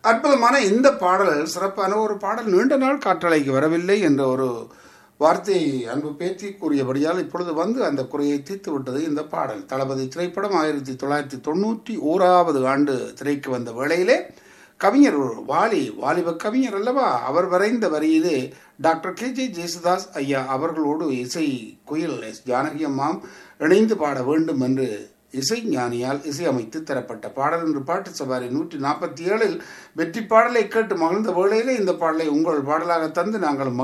அற்புதமான இந்த பாடல் சிறப்பான ஒரு பாடல் நீண்ட நாள் காற்றலைக்கு வரவில்லை என்ற ஒரு வார்த்தை அன்பு பேத்தி கூறியபடியால் இப்பொழுது வந்து அந்த குறையை தீர்த்து விட்டது இந்த பாடல் தளபதி திரைப்படம் ஆயிரத்தி தொள்ளாயிரத்தி தொண்ணூற்றி ஓராவது ஆண்டு திரைக்கு வந்த வேளையிலே கவிஞர் வாலி வாலிப கவிஞர் அல்லவா அவர் வரைந்த வரியிலே டாக்டர் கே ஜே ஜேசுதாஸ் ஐயா அவர்களோடு இசை குயில் எஸ் ஜானகி அம்மாம் இணைந்து பாட வேண்டும் என்று இசை ஞானியால் இசையமைத்து தரப்பட்ட பாடல் என்று பாட்டு சவாரி நூற்றி நாற்பத்தி ஏழில் வெற்றி பாடலை கேட்டு மகிழ்ந்த வேளையிலே இந்த பாடலை உங்கள் பாடலாக தந்து நாங்கள்